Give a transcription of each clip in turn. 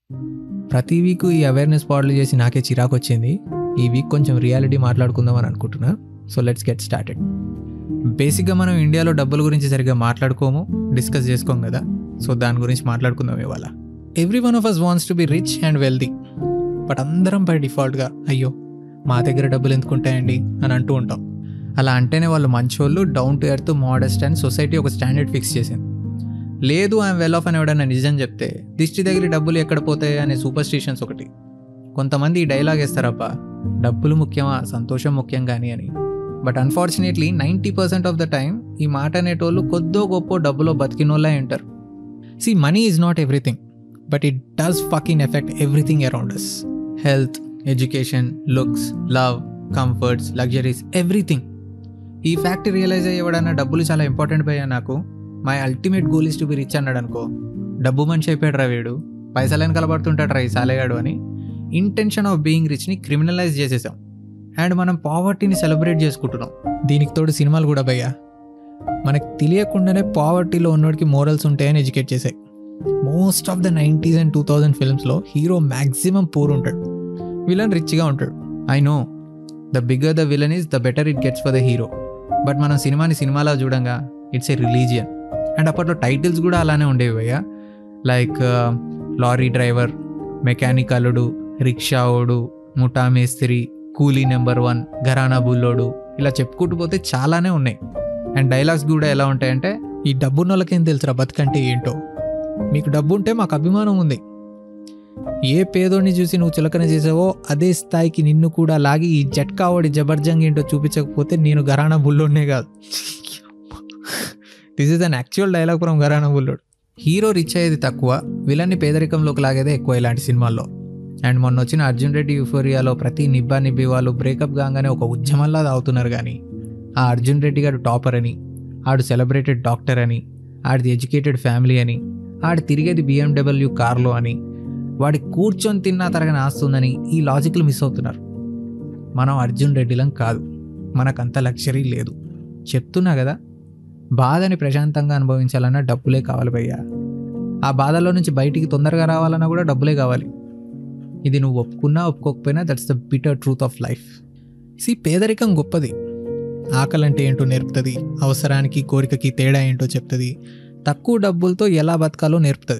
ప్రతి వీక్ ఈ అవేర్నెస్ పాటలు చేసి నాకే చిరాకు వచ్చింది ఈ వీక్ కొంచెం రియాలిటీ మాట్లాడుకుందాం అని అనుకుంటున్నా సో లెట్స్ గెట్ స్టార్టెడ్ బేసిక్గా మనం ఇండియాలో డబ్బుల గురించి సరిగ్గా మాట్లాడుకోము డిస్కస్ చేసుకోం కదా సో దాని గురించి మాట్లాడుకుందాం ఇవాళ every one of us wants to be rich and wealthy but అందరం బై డిఫాల్ట్గా అయ్యో మా దగ్గర డబ్బులు ఎందుకుంటాయండి అని అంటూ ఉంటాం అలా అంటేనే వాళ్ళు మంచోళ్ళు down to earth modest and society ఒక స్టాండర్డ్ ఫిక్స్ చేసింది లేదు ఐఎమ్ వెల్ ఆఫ్ అని ఎవడన్నా నిజం చెప్తే దిష్టి దగ్గర డబ్బులు ఎక్కడ పోతాయి అనే సూపర్ స్టిషన్స్ ఒకటి కొంతమంది ఈ డైలాగ్ వేస్తారబ్బా డబ్బులు ముఖ్యమా సంతోషం ముఖ్యం కానీ అని but unfortunately ninety percent of the time ఈ మాట అనేటోళ్ళు కొద్దో గొప్ప డబ్బులో బతికినోళ్ళే ఉంటారు see money is not everything but it does fucking effect everything around us health education looks love comforts luxuries everything ఈ ఫ్యాక్ట్ రియలైజ్ అయ్యేవాడన్నా డబ్బులు చాలా ఇంపార్టెంట్ పోయా నాకు my ultimate goal is to be rich అన్నాడు అనుకో డబ్బు మనిషి అయిపోయాడు రా వీడు పైసలు వెనకాల పడుతుంటాడు రా ఈ సాలేగాడు అని ఇంటెన్షన్ ఆఫ్ బీయింగ్ రిచ్ని క్రిమినలైజ్ చేసేసాం అండ్ మనం పావర్టీని సెలబ్రేట్ చేసుకుంటున్నాం దీనికి తోడు సినిమాలు కూడా భయ్యా మనకు తెలియకుండానే పావర్టీలో ఉన్నోడికి మోరల్స్ ఉంటాయని ఎడ్యుకేట్ చేశాయి most of the nineties and two thousand ఫిల్మ్స్లో హీరో మ్యాక్సిమం పూర్ ఉంటాడు విలన్ రిచ్గా ఉంటాడు I know the bigger the villain is the better it gets for the hero but మనం సినిమాని సినిమాలో చూడంగా ఇట్స్ ఏ రిలీజియన్ అండ్ అప్పట్లో టైటిల్స్ కూడా అలానే ఉండేవి భయ్యా లైక్ లారీ డ్రైవర్ మెకానిక్ అల్లుడు రిక్షావుడు ముఠా మేస్త్రి కూలీ నెంబర్ వన్ ఘరానా బుల్లోడు ఇలా చెప్పుకుంటూ పోతే చాలానే ఉన్నాయి అండ్ డైలాగ్స్ కూడా ఎలా ఉంటాయంటే ఈ డబ్బున్న వాళ్ళకేం తెలుసురా బతుకంటే ఏంటో మీకు డబ్బు ఉంటే మాకు అభిమానం ఉంది ఏ పేదోడిని చూసి నువ్వు చులకన చేసావో అదే స్థాయికి నిన్ను కూడా లాగి ఈ జట్కావడి జబర్జంగ్ ఏంటో చూపించకపోతే నేను గరానా బుల్లోనే కాదు this is an actual dialogue from Gharana Bullodu hero rich అయ్యేది తక్కువ విలన్ని పేదరికంలోకి లాగేదే ఎక్కువ ఇలాంటి సినిమాల్లో అండ్ మొన్న వచ్చిన అర్జున్ రెడ్డి యూఫోరియాలో ప్రతి నిబ్బా నిబ్బి వాళ్ళు బ్రేకప్ కాగానే ఒక ఉద్యమంలా తాగుతున్నారు కానీ ఆ అర్జున్ రెడ్డి గారు టాపర్ అని ఆడు సెలబ్రేటెడ్ డాక్టర్ అని ఆడిది ఎడ్యుకేటెడ్ ఫ్యామిలీ అని ఆడు తిరిగేది బిఎండబ్ల్యూ కార్లో అని వాడి కూర్చొని తిన్నా తరగని ఆస్తుందని ఈ లాజిక్లు మిస్ అవుతున్నారు మనం అర్జున్ రెడ్డిలం కాదు మనకంత లగ్జరీ లేదు చెప్తున్నా కదా బాధని ప్రశాంతంగా అనుభవించాలన్నా డబ్బులే కావాలి భయ్యా ఆ బాధలో నుంచి బయటికి తొందరగా రావాలన్నా కూడా డబ్బులే కావాలి ఇది నువ్వు ఒప్పుకున్నా ఒప్పుకోకపోయినా that's the bitter truth of life see పేదరికం గొప్పది ఆకలి అంటే ఏంటో నేర్పుతుంది అవసరానికి కోరికకి తేడా ఏంటో చెప్తుంది తక్కువ డబ్బులతో ఎలా బతకాలో నేర్పుతుంది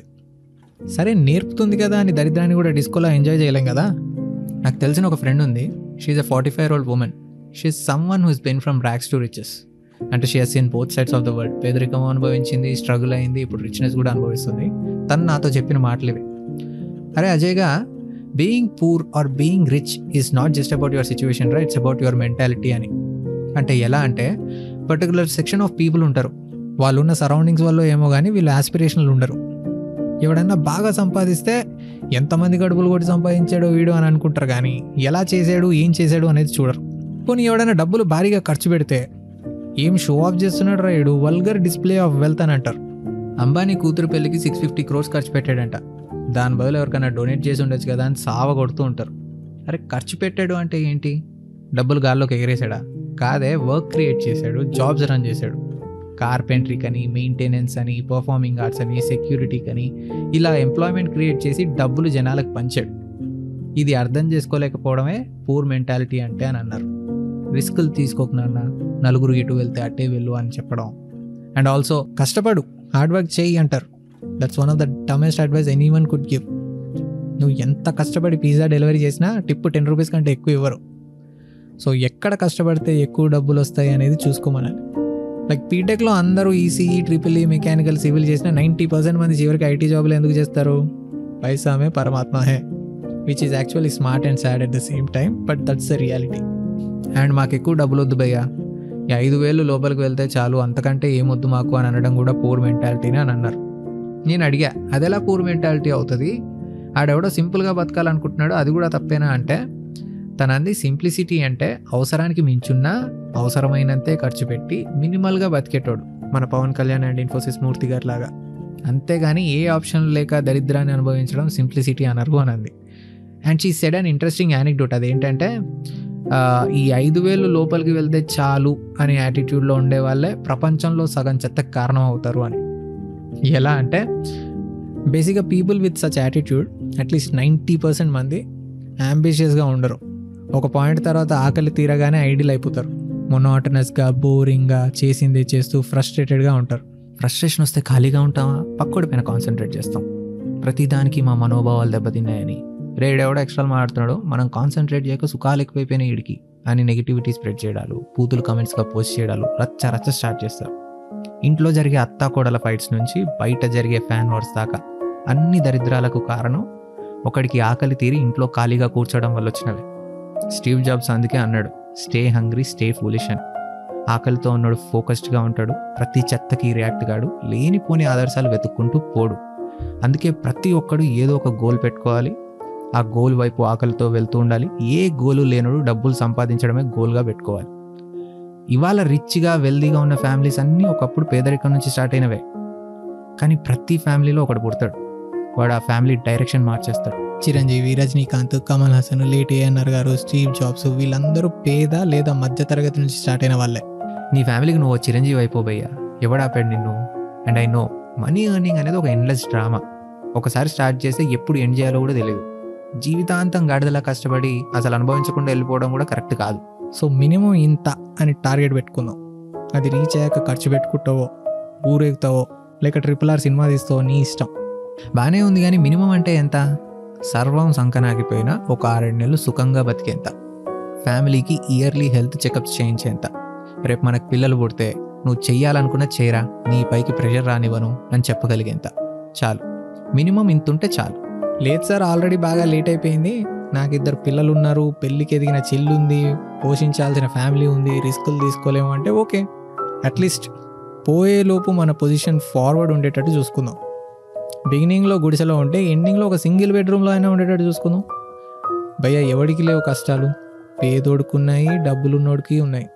సరే నేర్పుతుంది కదా అని దరిద్రాన్ని కూడా డిస్కోలో ఎంజాయ్ చేయలేం కదా నాకు తెలిసిన ఒక ఫ్రెండ్ ఉంది she a forty five old woman she someone who's been from rags to riches అంటే she has seen both sides of the world పేదరికం అనుభవించింది స్ట్రగుల్ అయింది ఇప్పుడు రిచ్నెస్ కూడా అనుభవిస్తుంది తను నాతో చెప్పిన మాటలు ఇవి అరే అజయ్గా being poor or being rich is not just about your situation right it's about your mentality అని అంటే ఎలా అంటే పర్టికులర్ సెక్షన్ ఆఫ్ పీపుల్ ఉంటారు వాళ్ళు ఉన్న సరౌండింగ్స్ వల్ల ఏమో కానీ వీళ్ళు ఆస్పిరేషన్లు ఉండరు ఎవడన్నా బాగా సంపాదిస్తే ఎంతమంది గడుపులు కొట్టి సంపాదించాడో వీడు అని అనుకుంటారు కానీ ఎలా చేశాడు ఏం చేశాడు అనేది చూడరు పోనీ ఎవడైనా డబ్బులు భారీగా ఖర్చు పెడితే ఏం షో ఆఫ్ చేస్తున్నాడు Rayudu vulgar display of wealth అని అంటారు అంబానీ కూతురు పెళ్లికి సిక్స్ ఫిఫ్టీ క్రోర్స్ ఖర్చు పెట్టాడంట దాని బదులు ఎవరికైనా డొనేట్ చేసి ఉండొచ్చు కదా అని సావ కొడుతూ ఉంటారు అరే ఖర్చు పెట్టాడు అంటే ఏంటి డబ్బులు గాల్లోకి ఎగరేసాడా కాదే వర్క్ క్రియేట్ చేశాడు జాబ్స్ రన్ చేశాడు కార్పెంట్రీ అని మెయింటెనెన్స్ అని పర్ఫార్మింగ్ ఆర్ట్స్ అని సెక్యూరిటీ అని ఇలా ఎంప్లాయ్మెంట్ క్రియేట్ చేసి డబ్బులు జనాలకు పంచాడు ఇది అర్థం చేసుకోలేకపోవడమే పూర్ మెంటాలిటీ అంటే అని అన్నారు రిస్కులు తీసుకోకుండా నలుగురు ఇటు వెళ్తే అట్టే వెళ్ళు అని చెప్పడం అండ్ ఆల్సో కష్టపడు హార్డ్ వర్క్ చేయి అంటారు that's one of the dumbest advice anyone could give నువ్వు ఎంత కష్టపడి పిజ్జా డెలివరీ చేసినా టిప్ టెన్ రూపీస్ కంటే ఎక్కువ ఇవ్వరు సో ఎక్కడ కష్టపడితే ఎక్కువ డబ్బులు వస్తాయి అనేది చూసుకోమనాలి లైక్ బీటెక్లో అందరూ ECE triple E mechanical civil చేసిన నైంటీ పర్సెంట్ మంది చివరికి ఐటీ జాబ్లు ఎందుకు చేస్తారు పైసామే పరమాత్మ hey which is actually smart and sad at the same time but that's the reality and మాకు ఎక్కువ డబ్బులు వద్దు భయ్యా ఈ ఐదు వేలు లోపలికి వెళ్తే చాలు అంతకంటే ఏమొద్దు మాకు అని అనడం కూడా పూర్ మెంటాలిటీని అని అన్నారు నేను అడిగా అదెలా పూర్ మెంటాలిటీ అవుతుంది ఆడెవడో సింపుల్గా బతకాలనుకుంటున్నాడు అది కూడా తప్పేనా అంటే తన అంది సింప్లిసిటీ అంటే అవసరానికి మించున్నా అవసరమైనంతే ఖర్చు పెట్టి మినిమల్గా బతికేటోడు మన పవన్ కళ్యాణ్ అండ్ ఇన్ఫోసిస్ మూర్తి గారి లాగా అంతేగాని ఏ ఆప్షన్ లేక దరిద్రాన్ని అనుభవించడం సింప్లిసిటీ అనరు అని అంది and she said and interesting anecdote అదేంటంటే ఆ, ఈ ఐదు వేలు లోపలికి వెళ్తే చాలు అనే యాటిట్యూడ్లో ఉండే వాళ్ళే ప్రపంచంలో సగం చెత్తకు కారణం అవుతారు అని ఎలా అంటే బేసిక్గా people with such attitude at least ninety percent మంది అంబిషియస్గా ఉండరు ఒక పాయింట్ తర్వాత ఆకలి తీరగానే ఐడియల్ అయిపోతారు మొనోటనస్గా బోరింగ్గా చేసిందే చేస్తూ ఫ్రస్ట్రేటెడ్గా ఉంటారు ఫ్రస్ట్రేషన్ వస్తే ఖాళీగా ఉంటామా పక్కోడి పైన కాన్సన్ట్రేట్ చేస్తాం ప్రతిదానికి మా మనోభావాలు దెబ్బతిన్నాయని రేడెవడో ఎక్స్ట్రా మాట్లాడుతున్నాడు మనం కాన్సన్ట్రేట్ చేయక సుఖాలు ఎక్కువైపోయినాయి వీడికి అని నెగిటివిటీ స్ప్రెడ్ చేయడాలు పూతులు కమెంట్స్గా పోస్ట్ చేయడాలు రచ్చ రచ్చ స్టార్ట్ చేస్తారు ఇంట్లో జరిగే అత్తాకోడల ఫైట్స్ నుంచి బయట జరిగే ఫ్యాన్ వార్స్ దాకా అన్ని దరిద్రాలకు కారణం ఒకడికి ఆకలి తీరి ఇంట్లో ఖాళీగా కూర్చోవడం వల్ల వచ్చినవి స్టీవ్ జాబ్స్ అందుకే అన్నాడు స్టే హంగ్రీ స్టే ఫూలిష్ అని ఆకలితో ఉన్నాడు ఫోకస్డ్గా ఉంటాడు ప్రతి చెత్తకి రియాక్ట్ కాడు లేనిపోని ఆదర్శాలు వెతుక్కుంటూ పోడు అందుకే ప్రతి ఒక్కడు ఏదో ఒక గోల్ పెట్టుకోవాలి ఆ గోల్ వైపు ఆకలితో వెళ్తూ ఉండాలి ఏ గోలు లేనుడు డబ్బులు సంపాదించడమే గోల్గా పెట్టుకోవాలి ఇవాళ రిచ్గా వెల్దీగా ఉన్న ఫ్యామిలీస్ అన్నీ ఒకప్పుడు పేదరికం నుంచి స్టార్ట్ అయినవే కానీ ప్రతి ఫ్యామిలీలో ఒకడు పుడతాడు వాడు ఆ ఫ్యామిలీ డైరెక్షన్ మార్చేస్తాడు చిరంజీవి రజనీకాంత్ కమల్ హాసన్ లేట్ ఏఎన్ఆర్ గారు స్టీవ్ జాబ్స్ వీళ్ళందరూ పేద లేదా మధ్య తరగతి నుంచి స్టార్ట్ అయిన వాళ్ళే నీ ఫ్యామిలీకి నువ్వు ఓ చిరంజీవి అయిపోబయ్యా ఎవడాపాడు నిన్ను and I know money earning అనేది ఒక ఎండ్లెస్ డ్రామా ఒకసారి స్టార్ట్ చేస్తే ఎప్పుడు ఎండ్ చేయాలో కూడా తెలియదు జీవితాంతం గాడిదలా కష్టపడి అసలు అనుభవించకుండా వెళ్ళిపోవడం కూడా కరెక్ట్ కాదు సో మినిమం ఇంత అని టార్గెట్ పెట్టుకుందాం అది రీచ్ అయ్యాక ఖర్చు పెట్టుకుంటావో ఊరేగుతావో లేక ట్రిపుల్ ఆర్ సినిమా తీస్తావో నీ ఇష్టం బాగానే ఉంది కానీ మినిమం అంటే ఎంత సర్వం సంకనాగిపోయినా ఒక ఆరేడు నెలలు సుఖంగా బతికేంత ఫ్యామిలీకి ఇయర్లీ హెల్త్ చెకప్స్ చేయించేంత రేపు మనకు పిల్లలు పుడితే నువ్వు చెయ్యాలనుకున్న చేయరా నీ పైకి ప్రెషర్ రానివ్వను అని చెప్పగలిగేంత చాలు మినిమం ఇంత ఉంటే చాలు లేదు సార్ ఆల్రెడీ బాగా లేట్ అయిపోయింది నాకు ఇద్దరు పిల్లలు ఉన్నారు పెళ్ళికి ఎదిగిన చెల్లి ఉంది పోషించాల్సిన ఫ్యామిలీ ఉంది రిస్కులు తీసుకోలేము అంటే ఓకే అట్లీస్ట్ పోయేలోపు మన పొజిషన్ ఫార్వర్డ్ ఉండేటట్టు చూసుకుందాం బిగినింగ్లో గుడిసెలో ఉంటే ఎండింగ్లో ఒక సింగిల్ బెడ్రూమ్లో అయినా ఉండేటట్టు చూసుకుందాం భయ్య ఎవడికి లేవు కష్టాలు పేదోడుకున్నాయి డబ్బులున్నోడికి ఉన్నాయి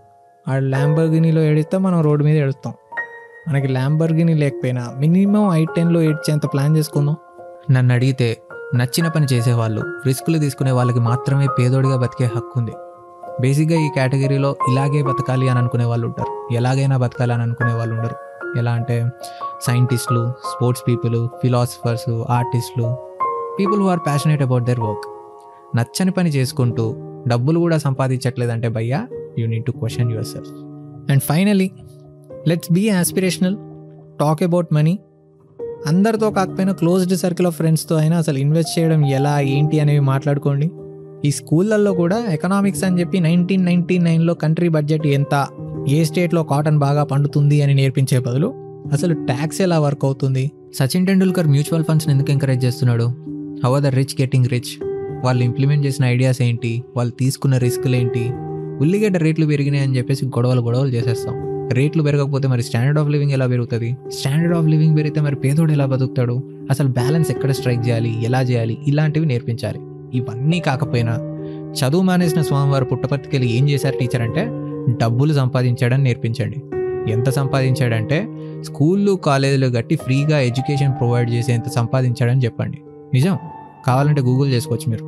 ఆ ల్యాంబర్గినీలో ఏడిస్తే మనం రోడ్డు మీద ఏడుస్తాం మనకి ల్యాంబర్గిని లేకపోయినా మినిమం ఐ టెన్లో ఏడ్చేంత ప్లాన్ చేసుకుందాం నన్ను అడిగితే నచ్చిన పని చేసేవాళ్ళు రిస్కులు తీసుకునే వాళ్ళకి మాత్రమే పేదోడిగా బతికే హక్కు ఉంది బేసిక్గా ఈ కేటగిరీలో ఇలాగే బతకాలి అని అనుకునే వాళ్ళు ఉంటారు ఎలాగైనా బతకాలి అని అనుకునే వాళ్ళు ఉండరు ఎలా అంటే సైంటిస్టులు స్పోర్ట్స్ పీపుల్ ఫిలాసఫర్స్ ఆర్టిస్టులు people who are passionate about their work నచ్చని పని చేసుకుంటూ డబ్బులు కూడా సంపాదించట్లేదంటే భయ్యా you need to question yourself and finally let's be aspirational talk about money అందరితో కాకపోయినా క్లోజ్డ్ సర్కిల్ ఆఫ్ ఫ్రెండ్స్తో అయినా అసలు ఇన్వెస్ట్ చేయడం ఎలా ఏంటి అనేవి మాట్లాడుకోండి ఈ స్కూళ్ళల్లో కూడా ఎకనామిక్స్ అని చెప్పి నైన్టీన్ నైన్టీ నైన్లో కంట్రీ బడ్జెట్ ఎంత ఏ స్టేట్లో కాటన్ బాగా పండుతుంది అని నేర్పించే బదులు అసలు ట్యాక్స్ ఎలా వర్క్ అవుతుంది సచిన్ టెండూల్కర్ మ్యూచువల్ ఫండ్స్ని ఎందుకు ఎంకరేజ్ చేస్తున్నాడు how the rich getting rich వాళ్ళు ఇంప్లిమెంట్ చేసిన ఐడియాస్ ఏంటి వాళ్ళు తీసుకున్న రిస్కులు ఏంటి ఉల్లిగడ్డ రేట్లు పెరిగినాయి అని చెప్పేసి గొడవలు గొడవలు చేసేస్తాం రేట్లు పెరగకపోతే మరి స్టాండర్డ్ ఆఫ్ లివింగ్ ఎలా పెరుగుతుంది స్టాండర్డ్ ఆఫ్ లివింగ్ పెరిగితే మరి పేదోడు ఎలా బతుకుతాడు అసలు బ్యాలెన్స్ ఎక్కడ స్ట్రైక్ చేయాలి ఎలా చేయాలి ఇలాంటివి నేర్పించాలి ఇవన్నీ కాకపోయినా చదువు మానేసిన స్వామివారు పుట్టపర్తికెళ్ళి ఏం చేశారు టీచర్ అంటే డబ్బులు సంపాదించాడని నేర్పించండి ఎంత సంపాదించాడంటే స్కూళ్ళు కాలేజీలు గట్టి ఫ్రీగా ఎడ్యుకేషన్ ప్రొవైడ్ చేసేంత సంపాదించాడని చెప్పండి నిజం కావాలంటే గూగుల్ చేసుకోవచ్చు మీరు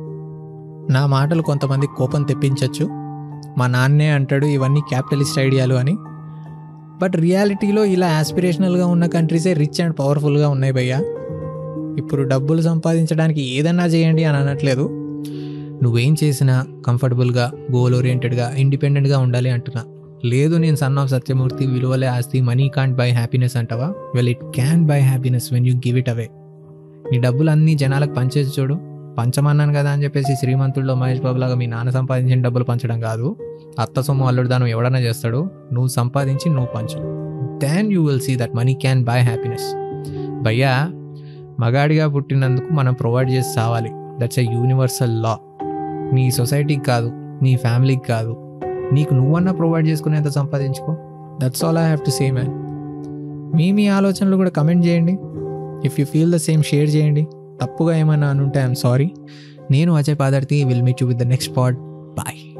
నా మాటలు కొంతమంది కోపం తెప్పించవచ్చు మా నాన్నే అంటాడు ఇవన్నీ క్యాపిటలిస్ట్ ఐడియాలు అని బట్ రియాలిటీలో ఇలా ఆస్పిరేషనల్గా ఉన్న కంట్రీసే రిచ్ అండ్ పవర్ఫుల్గా ఉన్నాయి భయ్యా ఇప్పుడు డబ్బులు సంపాదించడానికి ఏదన్నా చేయండి అని అనట్లేదు నువ్వేం చేసినా కంఫర్టబుల్గా గోల్ ఓరియంటెడ్గా ఇండిపెండెంట్గా ఉండాలి అంటున్నా లేదు నేను సన్ ఆఫ్ సత్యమూర్తి విలువలే ఆస్తి మనీ కాంట్ బై హ్యాపీనెస్ అంటావా well it can buy happiness when you give it away నీ డబ్బులు అన్నీ జనాలకు పంచేసి చూడు పంచమన్నాను కదా అని చెప్పేసి శ్రీమంతుల్లో మహేష్ బాబు లాగా మీ నాన్న సంపాదించిన డబ్బులు పంచడం కాదు అత్త సొమ్ము అల్లుడు దానం ఎవడన్నా చేస్తాడు నువ్వు సంపాదించి నువ్వు పంచు then you will see that money can buy happiness భయ్యా మగాడిగా పుట్టినందుకు మనం ప్రొవైడ్ చేసి సావాలి దట్స్ ఎ యూనివర్సల్ లా నీ సొసైటీకి కాదు నీ ఫ్యామిలీకి కాదు నీకు నువ్వన్నా ప్రొవైడ్ చేసుకునేంత సంపాదించుకో that's all I have to say man మీ మీ ఆలోచనలు కూడా కమెంట్ చేయండి if you feel the same share చేయండి తప్పుగా ఏమన్నా అనుంటే ఐఎమ్ సారీ నేను Ajay Padarthi will meet you with the next pod bye